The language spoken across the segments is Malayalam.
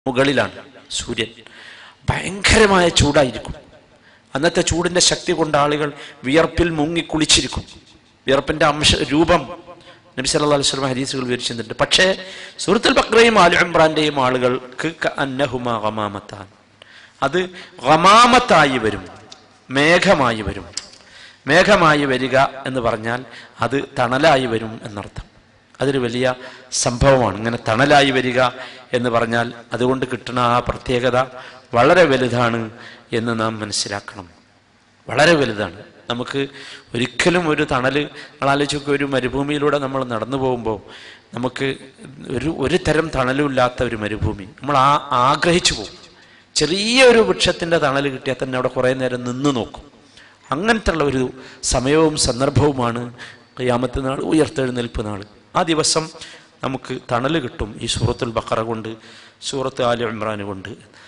മുകളിലാണ് സൂര്യൻ ഭയങ്കരമായ ചൂടായിരിക്കും അന്നത്തെ ചൂടിന്റെ ശക്തി കൊണ്ട് ആളുകൾ വിയർപ്പിൽ മുങ്ങി കുളിച്ചിരിക്കും വിയർപ്പിന്റെ അംശ രൂപം നബി സല്ലല്ലാഹു അലൈഹി വസല്ലം ഹദീസുകൾ വിവരിച്ചിട്ടുണ്ട് പക്ഷേ സൂറത്തുൽ ബക്രയും ആലു ഇമ്രാന്റെയും ആളുകൾക്ക് അന്നഹുമാ ഗമാമത്താൻ അത് ഗമാമത്തായി വരും മേഘമായി വരും മേഘമായി വരിക എന്ന് പറഞ്ഞാൽ അത് തണലായി വരും എന്നർത്ഥം അതൊരു വലിയ സംഭവമാണ് ഇങ്ങനെ തണലായി വരിക എന്ന് പറഞ്ഞാൽ അതുകൊണ്ട് കിട്ടുന്ന ആ പ്രത്യേകത വളരെ വലുതാണ് എന്ന് നാം മനസ്സിലാക്കണം വളരെ വലുതാണ് നമുക്ക് ഒരിക്കലും ഒരു തണൽ ആലോചിച്ചൊക്കെ ഒരു മരുഭൂമിയിലൂടെ നമ്മൾ നടന്നു പോകുമ്പോൾ നമുക്ക് ഒരു ഒരു തരം തണലും ഇല്ലാത്ത ഒരു മരുഭൂമി നമ്മൾ ആ ആഗ്രഹിച്ചു പോകും ചെറിയ ഒരു വൃക്ഷത്തിൻ്റെ തണൽ കിട്ടിയാൽ തന്നെ അവിടെ കുറേ നേരം നിന്ന് നോക്കും അങ്ങനത്തെ ഉള്ള ഒരു സമയവും സന്ദർഭവുമാണ് ഖിയാമത്ത് നാൾ ഉയർത്തെഴുന്നേൽപ്പ് നാൾ ആ ദിവസം നമുക്ക് തണൽ കിട്ടും ഈ സൂറത്തുൽ ബക്കറ കൊണ്ട് സൂറത്ത് ആലി ഇമ്രാൻ കൊണ്ട്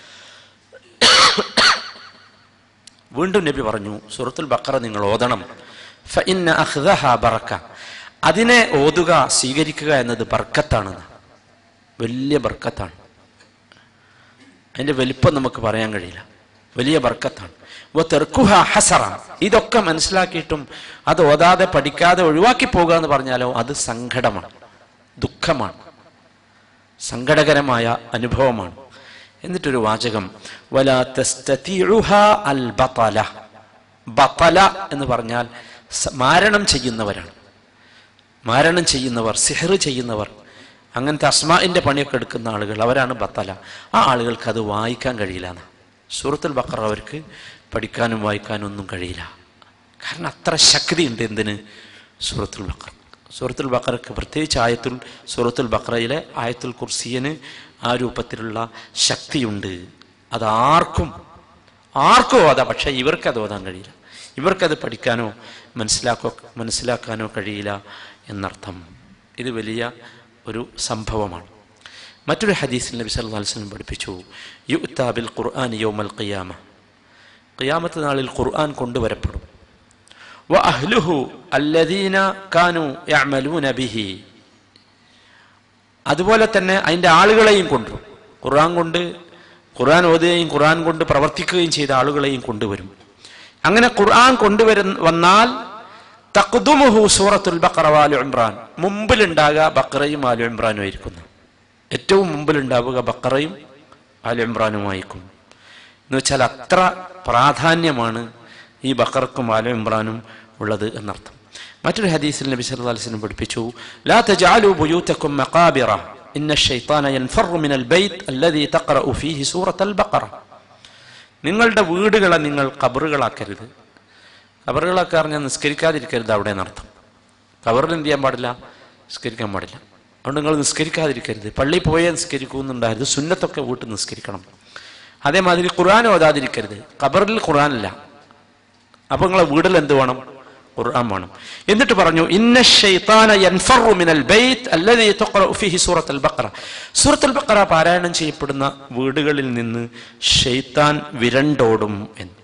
വീണ്ടും നബി പറഞ്ഞു സൂറത്തുൽ ബക്കറ നിങ്ങൾ ഓതണം ഫഇന്ന അഖ്ദഹ ബറക്ക അതിനെ ഓതുക സ്വീകരിക്കുക എന്നത് ബർക്കത്താണ് വലിയ ബർക്കത്താണ് അതിന്റെ വലിപ്പം നമുക്ക് പറയാൻ കഴിയില്ല വലിയ ബർക്കത്താണ് തെർക്കുഹ ഹസറ ഇതൊക്കെ മനസ്സിലാക്കിയിട്ടും അത് ഓതാതെ പഠിക്കാതെ ഒഴിവാക്കി പോകുക എന്ന് പറഞ്ഞാലോ അത് സങ്കടമാണ് ദുഃഖമാണ് സങ്കടകരമായ അനുഭവമാണ് എന്നിട്ടൊരു വാചകം വലാ തസ്തതിഉഹ അൽ ബതല ബതല എന്ന് പറഞ്ഞാൽ സ- മാരണം ചെയ്യുന്നവരാണ് മാരണം ചെയ്യുന്നവർ സിഹർ ചെയ്യുന്നവർ അങ്ങനത്തെ അസ്മാഇന്റെ പണിയൊക്കെ എടുക്കുന്ന ആളുകൾ അവരാണ് ബത്തല ആ ആളുകൾക്ക് അത് വായിക്കാൻ കഴിയില്ല എന്ന് സൂറത്തുൽ ബക്കറ അവർക്ക് പഠിക്കാനും വായിക്കാനും ഒന്നും കഴിയില്ല കാരണം അത്ര ശക്തിയുണ്ട് എന്തിന് സൂറത്തുൽ ബക്കർ സൂറത്തുൽ ബക്കറക്ക് പ്രത്യേകിച്ച് ആയത്തുൽ സൂറത്തുൽ ബക്കറയിലെ ആയത്തുൽ കുർസിയന് ആ രൂപത്തിലുള്ള ശക്തിയുണ്ട് അത് ആർക്കും ആർക്കും ഓതാം പക്ഷേ ഇവർക്കത് ഓതാൻ കഴിയില്ല ഇവർക്കത് പഠിക്കാനോ മനസ്സിലാക്കോ മനസ്സിലാക്കാനോ കഴിയില്ല എന്നർത്ഥം ഇത് വലിയ ഒരു സംഭവമാണ് മറ്റൊരു ഹദീസിൽ നബി സല്ലല്ലാഹു അലൈഹി വസല്ലം പഠിപ്പിച്ചു യുഅ്താ ബിൽ ഖുർആൻ യൗമൽ ഖിയാമ ഖിയാമത്ത് നാളിൽ ഖുർആൻ കൊണ്ടുവരപ്പെടും വ അഹ്ലുഹു അല്ലദീന കാനു യഅമലൂന ബിഹി അതുപോലെ തന്നെ അതിൻ്റെ ആളുകളെയും കൊണ്ടുവരും ഖുർആൻ കൊണ്ട് ഖുർആൻ ഓതുകയും ഖുർആൻ കൊണ്ട് പ്രവർത്തിക്കുകയും ചെയ്ത ആളുകളെയും കൊണ്ടുവരും അങ്ങനെ ഖുർആൻ കൊണ്ടുവരുന്ന വന്നാൽ തഖ്ദുമുഹു സൂറത്തുൽ ബഖറ വാലു ഇമ്രാൻ മുമ്പിലുണ്ടാകുക ബക്കറയും ആലു ഇമ്രാനും ആയിരിക്കുന്നു ഏറ്റവും മുമ്പിലുണ്ടാവുക ബക്കറയും ആലു ഇമ്രാനുമായിരിക്കും എന്ന് വെച്ചാൽ അത്ര പ്രാധാന്യമാണ് ഈ ബക്കർക്കും ആലു ഇമ്രാനും ഉള്ളത് എന്നർത്ഥം മറ്റൊരു ഹദീസിൽ നബി സല്ലല്ലാഹു അലൈഹി വസല്ലം പഠിപ്പിച്ചു ലാ തജഅലു ബുയൂതക്കും മഖാബിറ ഇന്ന الشيطان ينفر من البيت الذي تقرأ فيه سورة البقرة നിങ്ങളുടെ വീടുകളെ നിങ്ങൾ കബറുകളാക്കരുത് കബറുകളൊക്കെ അറിഞ്ഞാൽ നിസ്കരിക്കാതിരിക്കരുത് അവിടെ എന്നർത്ഥം കബറിൽ എന്ത് ചെയ്യാൻ പാടില്ല നിസ്കരിക്കാൻ പാടില്ല അതുകൊണ്ട് നിങ്ങൾ നിസ്കരിക്കാതിരിക്കരുത് പള്ളിയിൽ പോയേ നിസ്കരിക്കുന്നുണ്ടായിരുന്നു സുന്നത്തൊക്കെ വീട്ടിൽ നിസ്കരിക്കണം അതേമാതിരി ഖുർആൻ ഓതാതിരിക്കരുത് ഖബറിൽ ഖുർആനില്ല അപ്പൊ നിങ്ങളെ വീട്ടിൽ എന്ത് വേണം ഖുർആൻ വേണം എന്നിട്ട് പറഞ്ഞു ഇന്ന ശൈത്താന യൻഫറു മിനൽ ബൈത്ത് അല്ലദീ തുഖറഉ ഫീഹി സൂറത്തുൽ ബഖറ സൂറത്തുൽ ബഖറ പാരായണം ചെയ്യപ്പെടുന്ന വീടുകളിൽ നിന്ന് ഷെയ്ത്താൻ വിരണ്ടോടും എന്ന്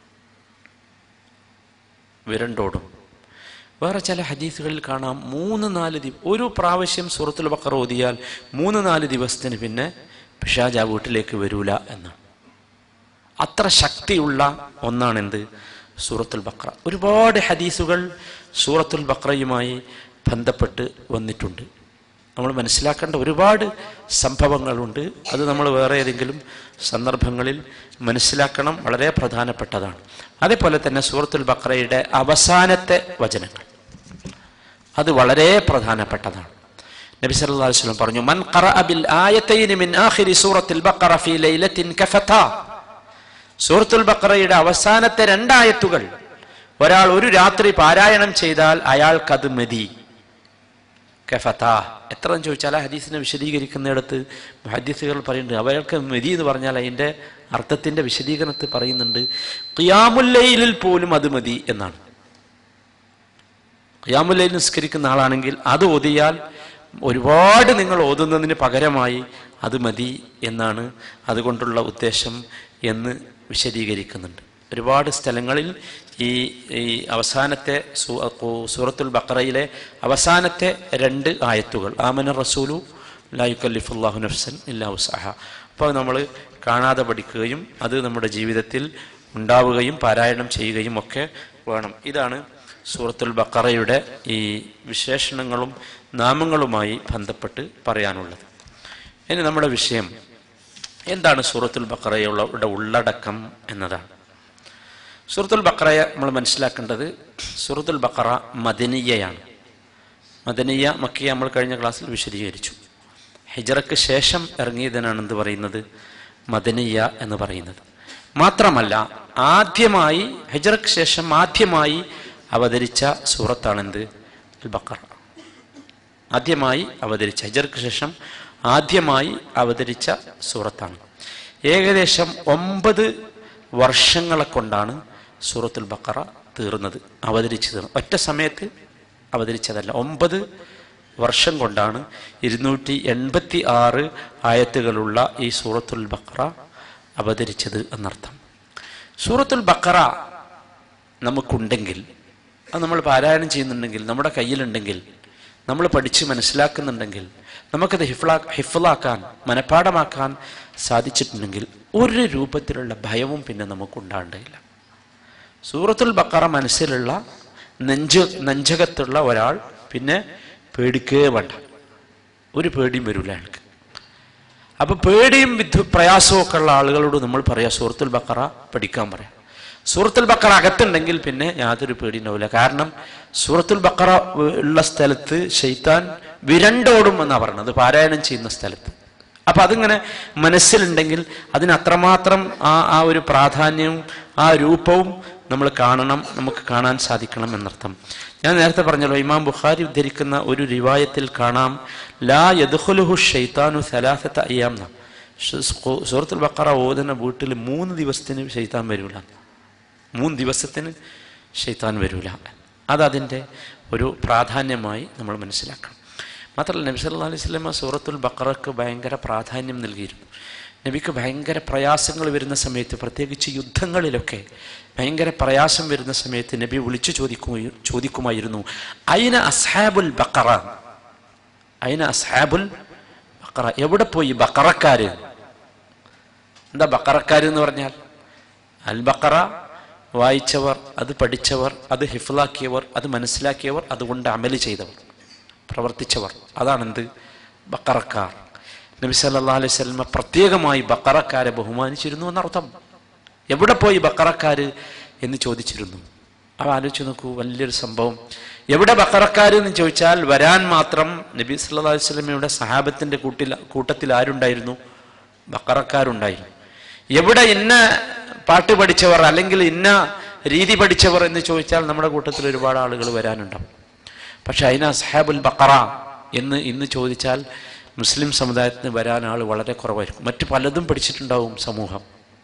വിരണ്ടോടും വേറെ ചില ഹദീസുകളിൽ കാണാം മൂന്ന് നാല് ദിവ ഒരു പ്രാവശ്യം സൂറത്തുൽ ബക്കർ ഓതിയാൽ മൂന്ന് നാല് ദിവസത്തിന് പിന്നെ പിഷാജ് ആ വീട്ടിലേക്ക് വരൂല എന്ന് അത്ര ശക്തിയുള്ള ഒന്നാണ് എന്ത് സൂറത്തുൽ ബക്ര ഒരുപാട് ഹദീസുകൾ സൂറത്തുൽ ബക്രയുമായി ബന്ധപ്പെട്ട് വന്നിട്ടുണ്ട് നമ്മൾ മനസ്സിലാക്കേണ്ട ഒരുപാട് സംഭവങ്ങളുണ്ട് അത് നമ്മൾ വേറെ ഏതെങ്കിലും സന്ദർഭങ്ങളിൽ മനസ്സിലാക്കണം വളരെ പ്രധാനപ്പെട്ടതാണ് അതേപോലെ തന്നെ സൂറത്തുൽ ബക്രയുടെ അവസാനത്തെ വചനങ്ങൾ അത് വളരെ പ്രധാനപ്പെട്ടതാണ് നബി സല്ലല്ലാഹു അലൈഹി വസല്ലം പറഞ്ഞു മൻ ഖറഅ ബിൽ ആയതൈനി മിൻ ആഖിരി സൂറത്തുൽ ബഖറ ഫീ ലൈലത്തിൻ കഫതാ സൂറത്തുൽ ബഖറയുടെ അവസാനത്തെ രണ്ടായത്തുകൾ ഒരാൾ ഒരു രാത്രി പാരായണം ചെയ്താൽ അയാൾക്കത് മതി കഫതാ എത്ര എന്ന് ചോദിച്ചാൽ ആ ഹദീസിനെ വിശദീകരിക്കുന്നിടത്ത് ഹദീസുകൾ പറയുന്നുണ്ട് അവർക്ക് മതി എന്ന് പറഞ്ഞാൽ അതിൻ്റെ അർത്ഥത്തിന്റെ വിശദീകരണത്തിൽ പറയുന്നുണ്ട് ഖിയാമുല്ലയിലിൽ പോലും അത് മതി എന്നാണ് ഖിയാമുല്ലയിൽ നിസ്കരിക്കുന്ന ആളാണെങ്കിൽ അത് ഓതിയാൽ ഒരുപാട് നിങ്ങൾ ഓതുന്നതിന് പകരമായി അത് മതി എന്നാണ് അതുകൊണ്ടുള്ള ഉദ്ദേശം എന്ന് വിശദീകരിക്കുന്നുണ്ട് ഒരുപാട് സ്ഥലങ്ങളിൽ ഈ ഈ അവസാനത്തെ സൂ- കു- സൂറത്തുൽ ബക്കറയിലെ അവസാനത്തെ രണ്ട് ആയത്തുകൾ ആമന റസൂലു ലായുക്കല്ലിഫുല്ലാഹു നഫ്സൻ ഇല്ലാ ഉസഹ അപ്പോൾ നമ്മൾ കാണാതെ പഠിക്കുകയും അത് നമ്മുടെ ജീവിതത്തിൽ ഉണ്ടാവുകയും പാരായണം ചെയ്യുകയും ഒക്കെ വേണം ഇതാണ് സൂറത്തുൽ ബക്കറയുടെ ഈ വിശേഷണങ്ങളും നാമങ്ങളുമായി ബന്ധപ്പെട്ട് പറയാനുള്ളത് ഇനി നമ്മുടെ വിഷയം എന്താണ് സൂറത്തുൽ ബക്കറയുടെ ഉള്ളടക്കം എന്നതാണ് സൂറത്തുൽ ബക്കറയെ നമ്മൾ മനസ്സിലാക്കേണ്ടത് സൂറത്തുൽ ബക്കറ മദനീയയാണ് മദനീയ മക്കിയ നമ്മൾ കഴിഞ്ഞ ക്ലാസ്സിൽ വിശദീകരിച്ചു ഹിജറക്ക് ശേഷം ഇറങ്ങിയതിനാണ് എന്ത് പറയുന്നത് മദനീയ എന്ന് പറയുന്നത് മാത്രമല്ല ആദ്യമായി ഹിജറക്ക് ശേഷം ആദ്യമായി അവതരിച്ച സൂറത്താണെന്ത് അൽ ബക്കറ ആദ്യമായി അവതരിച്ച ഹിജർക്ക് ശേഷം ആദ്യമായി അവതരിച്ച സൂറത്താണ് ഏകദേശം ഒമ്പത് വർഷങ്ങളെ കൊണ്ടാണ് സൂറത്തുൽ ബക്കറ തീർന്നത് അവതരിച്ചു തീർന്നത് ഒറ്റ സമയത്ത് അവതരിച്ചതല്ല ഒമ്പത് വർഷം കൊണ്ടാണ് ഇരുന്നൂറ്റി എൺപത്തി ആറ് ആയത്തുകളുള്ള ഈ സൂറത്തുൽ ബക്കറ അവതരിച്ചത് എന്നർത്ഥം സൂറത്തുൽ ബക്കറ നമുക്കുണ്ടെങ്കിൽ അത് നമ്മൾ പാരായണം ചെയ്യുന്നുണ്ടെങ്കിൽ നമ്മുടെ കയ്യിലുണ്ടെങ്കിൽ നമ്മൾ പഠിച്ച് മനസ്സിലാക്കുന്നുണ്ടെങ്കിൽ നമുക്കത് ഹിഫ്ലാ ഹിഫ്ലാക്കാൻ മനഃപ്പാടമാക്കാൻ സാധിച്ചിട്ടുണ്ടെങ്കിൽ ഒരു രൂപത്തിലുള്ള ഭയവും പിന്നെ നമുക്കുണ്ടാകേണ്ടയില്ല സൂറത്തുൽ ബക്കറ മനസ്സിലുള്ള നെഞ്ച് നെഞ്ചകത്തുള്ള ഒരാൾ പിന്നെ പേടിക്കേ വേണ്ട ഒരു പേടിയും വരില്ല അയാൾക്ക് അപ്പൊ പേടിയും വിധു പ്രയാസവും ഒക്കെ ഉള്ള ആളുകളോട് നമ്മൾ പറയാം സൂറത്തുൽ ബക്കറ പഠിക്കാൻ പറയാം സൂറത്തുൽ ബക്കറ അകത്തുണ്ടെങ്കിൽ പിന്നെ യാതൊരു പേടി ഉണ്ടാവില്ല കാരണം സൂറത്തുൽ ബക്കറ ഉള്ള സ്ഥലത്ത് ഷെയ്ത്താൻ വിരണ്ടോടും എന്നാ പറയുന്നത് പാരായണം ചെയ്യുന്ന സ്ഥലത്ത് അപ്പൊ അതിങ്ങനെ മനസ്സിലുണ്ടെങ്കിൽ അതിന് അത്രമാത്രം ആ ആ ഒരു പ്രാധാന്യവും ആ രൂപവും നമ്മൾ കാണണം നമുക്ക് കാണാൻ സാധിക്കണം എന്നർത്ഥം ഞാൻ നേരത്തെ പറഞ്ഞല്ലോ ഇമാം ബുഖാരി ഉദ്ധരിക്കുന്ന ഒരു റിവായത്തിൽ കാണാം ലാ യദ്ഖുലുഹു ഷെയ്ത്താനു സലാസത്ത അയ്യാം സൂറത്തുൽ ബക്കറ ഓതുന്ന വീട്ടിൽ മൂന്ന് ദിവസത്തിന് ഷെയ്ത്താൻ വരൂല മൂന്ന് ദിവസത്തിന് ഷെയ്ത്താൻ വരൂല അതതിൻ്റെ ഒരു പ്രാധാന്യമായി നമ്മൾ മനസ്സിലാക്കണം മാത്രമല്ല നബി സല്ലല്ലാഹു അലൈഹി വസല്ലമ സൂറത്തുൽ ബക്കറക്ക് ഭയങ്കര പ്രാധാന്യം നൽകിയിരുന്നു നബിക്ക് ഭയങ്കര പ്രയാസങ്ങൾ വരുന്ന സമയത്ത് പ്രത്യേകിച്ച് യുദ്ധങ്ങളിലൊക്കെ ഭയങ്കര പ്രയാസം വരുന്ന സമയത്ത് നബി വിളിച്ചു ചോദിക്കു ചോദിക്കുമായിരുന്നു അയിന അസ്ഹാബുൽ ബക്കറ അയിന അസ്ഹാബുൽ ബക്കറ എവിടെ പോയി ബക്കറക്കാര് എന്താ ബക്കറക്കാര് എന്ന് പറഞ്ഞാൽ അൽ ബക്കറ വായിച്ചവർ അത് പഠിച്ചവർ അത് ഹിഫ്ലാക്കിയവർ അത് മനസ്സിലാക്കിയവർ അതുകൊണ്ട് അമല് ചെയ്തവർ പ്രവർത്തിച്ചവർ അതാണെന്ത് ബക്കറക്കാർ നബി സല്ലാ അലൈഹി സ്വലമ പ്രത്യേകമായി ബക്കറക്കാരെ ബഹുമാനിച്ചിരുന്നു എന്നർത്ഥം എവിടെ പോയി ബക്കറക്കാര് എന്ന് ചോദിച്ചിരുന്നു അവ ആലോചിച്ച് നോക്കൂ വലിയൊരു സംഭവം എവിടെ ബക്കറക്കാര് എന്ന് ചോദിച്ചാൽ വരാൻ മാത്രം നബി സല്ലാ അലൈഹി സ്വലമയുടെ സഹാബത്തിന്റെ കൂട്ടിൽ കൂട്ടത്തിൽ ആരുണ്ടായിരുന്നു ബക്കറക്കാരുണ്ടായിരുന്നു എവിടെ ഇന്ന പാട്ട് പഠിച്ചവർ അല്ലെങ്കിൽ ഇന്ന രീതി പഠിച്ചവർ എന്ന് ചോദിച്ചാൽ നമ്മുടെ കൂട്ടത്തിൽ ഒരുപാട് ആളുകൾ വരാനുണ്ടാവും പക്ഷെ അതിന് സഹാബുൽ ബക്കറ എന്ന് ഇന്ന് ചോദിച്ചാൽ മുസ്ലിം സമുദായത്തിന് വരാൻ ആൾ വളരെ കുറവായിരിക്കും മറ്റു പലതും പഠിച്ചിട്ടുണ്ടാവും സമൂഹം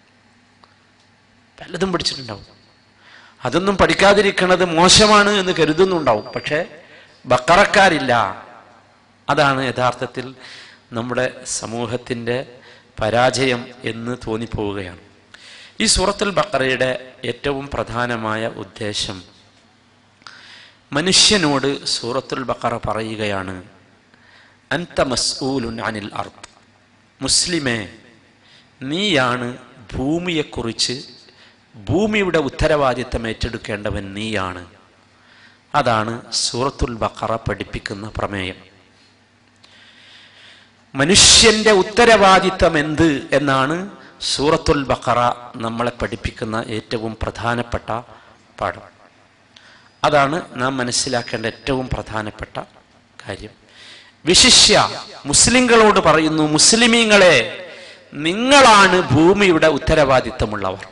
പലതും പഠിച്ചിട്ടുണ്ടാവും അതൊന്നും പഠിക്കാതിരിക്കുന്നത് മോശമാണ് എന്ന് കരുതുന്നുണ്ടാവും പക്ഷേ ബക്കറക്കാരില്ല അതാണ് യഥാർത്ഥത്തിൽ നമ്മുടെ സമൂഹത്തിൻ്റെ പരാജയം എന്ന് തോന്നിപ്പോവുകയാണ് ഈ സൂറത്തുൽ ബക്കറയുടെ ഏറ്റവും പ്രധാനമായ ഉദ്ദേശം മനുഷ്യനോട് സൂറത്തുൽ ബക്കറ പറയുകയാണ് അൻത മസ്ഊലുൻ അനിൽ അർത്ത് മുസ്ലിമേ നീയാണ് ഭൂമിയെക്കുറിച്ച് ഭൂമിയുടെ ഉത്തരവാദിത്തം ഏറ്റെടുക്കേണ്ടവൻ നീയാണ് അതാണ് സൂറത്തുൽ ബക്കറ പഠിപ്പിക്കുന്ന പ്രമേയം മനുഷ്യന്റെ ഉത്തരവാദിത്തം എന്ത് എന്നാണ് സൂറത്തുൽ ബക്കറ നമ്മളെ പഠിപ്പിക്കുന്ന ഏറ്റവും പ്രധാനപ്പെട്ട പാഠം അതാണ് നാം മനസ്സിലാക്കേണ്ട ഏറ്റവും പ്രധാനപ്പെട്ട കാര്യം വിശിഷ്യ മുസ്ലിങ്ങളോട് പറയുന്നു മുസ്ലിമീങ്ങളെ നിങ്ങളാണ് ഭൂമിയുടെ ഉത്തരവാദിത്തമുള്ളവർ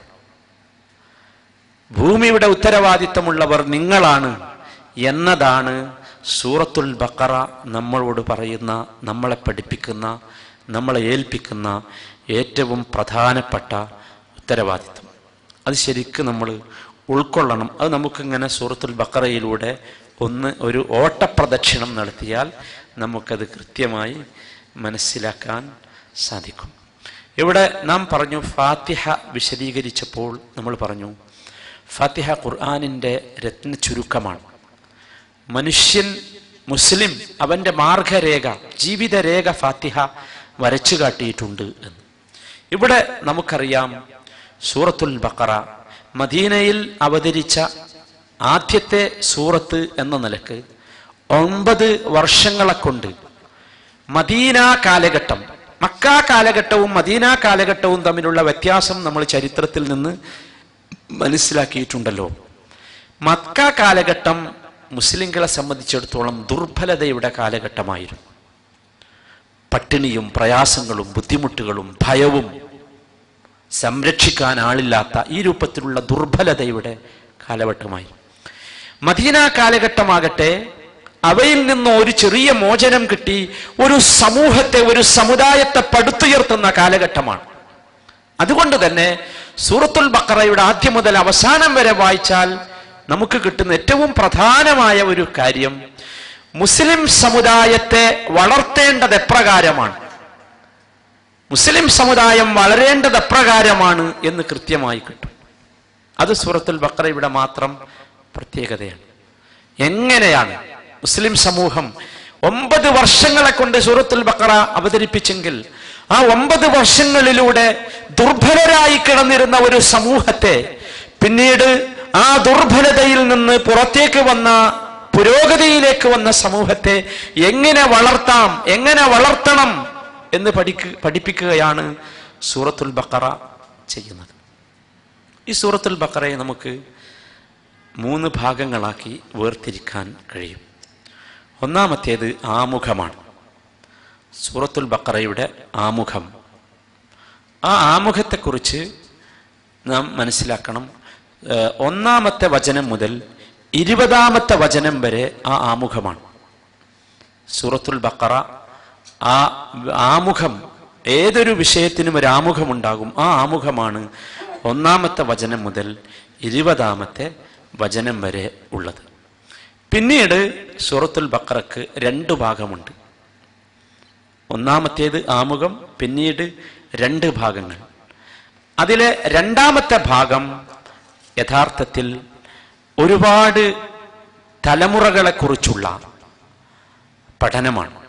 ഭൂമിയുടെ ഉത്തരവാദിത്തമുള്ളവർ നിങ്ങളാണ് എന്നതാണ് സൂറത്തുൽ ബക്കറ നമ്മളോട് പറയുന്ന നമ്മളെ പഠിപ്പിക്കുന്ന നമ്മളെ ഏൽപ്പിക്കുന്ന ഏറ്റവും പ്രധാനപ്പെട്ട ഉത്തരവാദിത്വം അത് ശരിക്കും നമ്മൾ ഉൾക്കൊള്ളണം അത് നമുക്കിങ്ങനെ സൂറത്തുൽ ബക്കറയിലൂടെ ഒന്ന് ഒരു ഓട്ടപ്രദക്ഷിണം നടത്തിയാൽ നമുക്കത് കൃത്യമായി മനസ്സിലാക്കാൻ സാധിക്കും ഇവിടെ നാം പറഞ്ഞു ഫാത്തിഹ വിശദീകരിച്ചപ്പോൾ നമ്മൾ പറഞ്ഞു ഫാത്തിഹ ഖുർആാനിൻ്റെ രത്ന ചുരുക്കമാണ് മനുഷ്യൻ മുസ്ലിം അവൻ്റെ മാർഗരേഖ ജീവിതരേഖ ഫാത്തിഹ വരച്ചു കാട്ടിയിട്ടുണ്ട് എന്ന് ഇവിടെ നമുക്കറിയാം സൂറത്തുൽ ബക്കറ മദീനയിൽ അവതരിച്ച ആദ്യത്തെ സൂറത്ത് എന്ന നിലക്ക് ഒമ്പത് വർഷങ്ങളെ കൊണ്ട് മദീന കാലഘട്ടം മക്ക കാലഘട്ടവും മദീന കാലഘട്ടവും തമ്മിലുള്ള വ്യത്യാസം നമ്മൾ ചരിത്രത്തിൽ നിന്ന് മനസ്സിലാക്കിയിട്ടുണ്ടല്ലോ മക്ക കാലഘട്ടം മുസ്ലിങ്ങളെ സംബന്ധിച്ചിടത്തോളം ദുർബലതയുടെ കാലഘട്ടമായിരുന്നു പട്ടിണിയും പ്രയാസങ്ങളും ബുദ്ധിമുട്ടുകളും ഭയവും സംരക്ഷിക്കാൻ ആളില്ലാത്ത ഈ രൂപത്തിലുള്ള ദുർബലതയുടെ കാലഘട്ടമായി മദീന കാലഘട്ടമാകട്ടെ അവയിൽ നിന്ന് ഒരു ചെറിയ മോചനം കിട്ടി ഒരു സമൂഹത്തെ ഒരു സമുദായത്തെ പടുത്തുയർത്തുന്ന കാലഘട്ടമാണ് അതുകൊണ്ട് തന്നെ സൂറത്തുൽ ബക്കറയുടെ ആദ്യം മുതൽ അവസാനം വരെ വായിച്ചാൽ നമുക്ക് കിട്ടുന്ന ഏറ്റവും പ്രധാനമായ ഒരു കാര്യം മുസ്ലിം സമുദായത്തെ വളർത്തേണ്ടത് എപ്രകാരമാണ് മുസ്ലിം സമുദായം വളരേണ്ടത് എപ്രകാരമാണ് എന്ന് കൃത്യമായി കിട്ടും അത് സൂറത്തുൽ ബക്കറയുടെ മാത്രം പ്രത്യേകതയാണ് എങ്ങനെയാണ് മുസ്ലിം സമൂഹം ഒമ്പത് വർഷങ്ങളെ കൊണ്ട് സൂറത്തുൽ ബക്കറ അവതരിപ്പിച്ചെങ്കിൽ ആ ഒമ്പത് വർഷങ്ങളിലൂടെ ദുർബലരായി കിടന്നിരുന്ന ഒരു സമൂഹത്തെ പിന്നീട് ആ ദുർബലതയിൽ നിന്ന് പുറത്തേക്ക് വന്ന പുരോഗതിയിലേക്ക് വന്ന സമൂഹത്തെ എങ്ങനെ വളർത്താം എങ്ങനെ വളർത്തണം എന്ന് പഠിക്ക പഠിപ്പിക്കുകയാണ് സൂറത്തുൽ ബക്കറ ചെയ്യുന്നത് ഈ സൂറത്തുൽ ബക്കറയെ നമുക്ക് മൂന്ന് ഭാഗങ്ങളാക്കി വേർതിരിക്കാൻ കഴിയും ഒന്നാമത്തേത് ആമുഖമാണ് സൂറത്തുൽ ബക്കറയുടെ ആമുഖം ആ ആമുഖത്തെക്കുറിച്ച് നാം മനസ്സിലാക്കണം ഏഹ് ഒന്നാമത്തെ വചനം മുതൽ ഇരുപതാമത്തെ വചനം വരെ ആ ആമുഖമാണ് സൂറത്തുൽ ബക്കറ ആ ആമുഖം ഏതൊരു വിഷയത്തിനും ഒരു ആമുഖമുണ്ടാകും ആ ആമുഖമാണ് ഒന്നാമത്തെ വചനം മുതൽ ഇരുപതാമത്തെ വചനം വരെ ഉള്ളത് പിന്നീട് സൂറത്തുൽ ബക്കറക്ക് രണ്ട് ഭാഗമുണ്ട് ഒന്നാമത്തേത് ആമുഖം പിന്നീട് രണ്ട് ഭാഗങ്ങൾ അതിലെ രണ്ടാമത്തെ ഭാഗം യഥാർത്ഥത്തിൽ ഒരുപാട് തലമുറകളെക്കുറിച്ചുള്ള പഠനമാണ്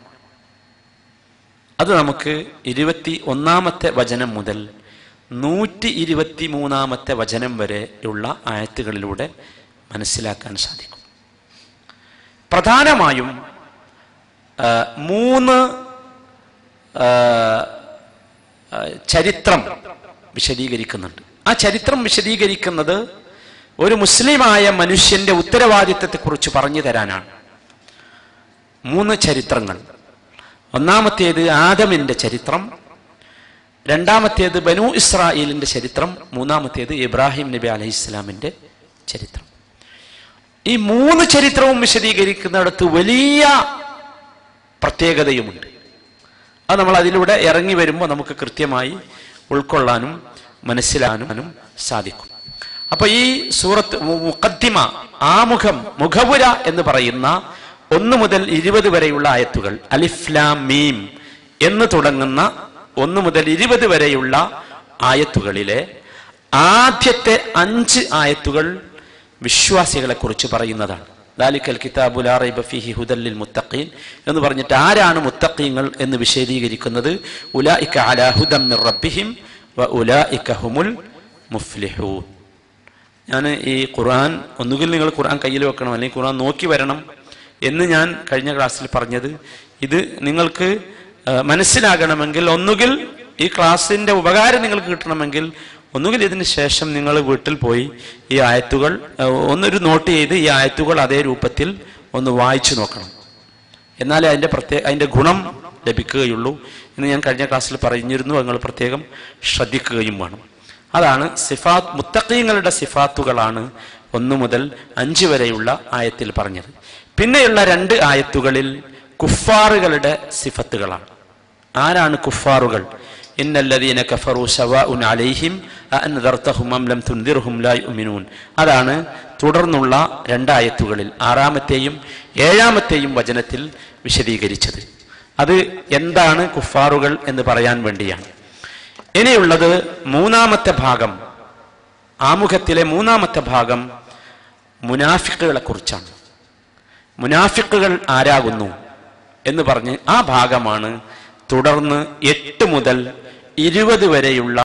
അത് നമുക്ക് ഇരുപത്തി ഒന്നാമത്തെ വചനം മുതൽ നൂറ്റി ഇരുപത്തി മൂന്നാമത്തെ വചനം വരെയുള്ള ആയത്തുകളിലൂടെ മനസ്സിലാക്കാൻ സാധിക്കും പ്രധാനമായും ആ, മൂന്ന് ആ, ആ, ചരിത്രം വിശദീകരിക്കുന്നുണ്ട് ആ ചരിത്രം വിശദീകരിക്കുന്നത് ഒരു മുസ്ലിമായ മനുഷ്യന്റെ ഉത്തരവാദിത്തത്തെക്കുറിച്ച് പറഞ്ഞു തരാനാണ് മൂന്ന് ചരിത്രങ്ങൾ ഒന്നാമത്തേത് ആദമിന്റെ ചരിത്രം രണ്ടാമത്തേത് ബനു ഇസ്രായേലിന്റെ ചരിത്രം മൂന്നാമത്തേത് ഇബ്രാഹിം നബി അലൈഹി ഇസ്ലാമിന്റെ ചരിത്രം ഈ മൂന്ന് ചരിത്രവും വിശദീകരിക്കുന്നിടത്ത് വലിയ പ്രത്യേകതയുമുണ്ട് അത് നമ്മൾ അതിലൂടെ ഇറങ്ങി വരുമ്പോൾ നമുക്ക് കൃത്യമായി ഉൾക്കൊള്ളാനും മനസ്സിലാനും സാധിക്കും അപ്പൊ ഈ സൂറത്ത് മു- മുഖദ്ദിമ ആമുഖം മുഖപുര എന്ന് പറയുന്ന ഒന്ന് മുതൽ ഇരുപത് വരെയുള്ള ആയത്തുകൾ അലിഫ്ലാം മീം എന്ന് തുടങ്ങുന്ന ഒന്ന് മുതൽ ഇരുപത് വരെയുള്ള ആയത്തുകളിലെ ആദ്യത്തെ അഞ്ച് ആയത്തുകൾ വിശ്വാസികളെ കുറിച്ച് പറയുന്നതാണ് ദാലിക്കൽ കിതാബു ലാ റൈബ ഫീഹി ഹുദല്ലിൽ മുത്തഖീൻ എന്ന് പറഞ്ഞിട്ട് ആരാണ് മുത്തഖീങ്ങൾ എന്ന് വിശദീകരിക്കുന്നത് ഉലായിക അലാ ഹുദം മിർ റബ്ബിഹിം വ ഉലായിക ഹുമുൽ മുഫ്ലിഹൂൻ ഞാൻ ഈ ഖുർആൻ ഒന്നുകിൽ നിങ്ങൾ ഖുർആൻ കയ്യിൽ വെക്കണം അല്ലെങ്കിൽ ഖുർആൻ നോക്കി വരണം എന്ന് ഞാൻ കഴിഞ്ഞ ക്ലാസ്സിൽ പറഞ്ഞത് ഇത് നിങ്ങൾക്ക് ആ, മനസ്സിലാകണമെങ്കിൽ ഒന്നുകിൽ ഈ ക്ലാസ്സിന്റെ ഉപകാരം നിങ്ങൾക്ക് കിട്ടണമെങ്കിൽ ഒന്നുകിൽ ഇതിന് ശേഷം നിങ്ങൾ വീട്ടിൽ പോയി ഈ ആയത്തുകൾ ആ, ഒന്നൊരു നോട്ട് ചെയ്ത് ഈ ആയത്തുകൾ അതേ രൂപത്തിൽ ഒന്ന് വായിച്ചു നോക്കണം എന്നാലേ അതിന്റെ പ്രത്യേക അതിന്റെ ഗുണം ലഭിക്കുകയുള്ളൂ എന്ന് ഞാൻ കഴിഞ്ഞ ക്ലാസ്സിൽ പറഞ്ഞിരുന്നു നിങ്ങൾ പ്രത്യേകം ശ്രദ്ധിക്കുകയും വേണം അതാണ് സിഫാത്ത് മുത്തഖീങ്ങളുടെ സിഫാത്തുകളാണ് ഒന്ന് മുതൽ അഞ്ച് വരെയുള്ള ആയത്തിൽ പറഞ്ഞത് പിന്നെയുള്ള രണ്ട് ആയത്തുകളിൽ കുഫാറുകളുടെ സിഫത്തുകളാണ് ആരാണ് കുഫാറുകൾ ഇന്നല്ലദീന കഫറു സവാഉൻ അലൈഹിം അൻദർതഹും അം ലം തുൻദിർഹും ലാ യുമിനൂൻ അതാണ് തുടർന്നുള്ള രണ്ടായത്തുകളിൽ ആറാമത്തെയും ഏഴാമത്തെയും വചനത്തിൽ വിശദീകരിച്ചത് അത് എന്താണ് കുഫാറുകൾ എന്ന് പറയാൻ വേണ്ടിയാണ് ഇനിയുള്ളത് മൂന്നാമത്തെ ഭാഗം ആമുഖത്തിലെ മൂന്നാമത്തെ ഭാഗം മുനാഫിക്കുകളെ കുറിച്ചാണ് മുനാഫിക്കുകൾ ആരാകുന്നു എന്ന് പറഞ്ഞ് ആ ഭാഗമാണ് തുടർന്ന് എട്ട് മുതൽ ഇരുപത് വരെയുള്ള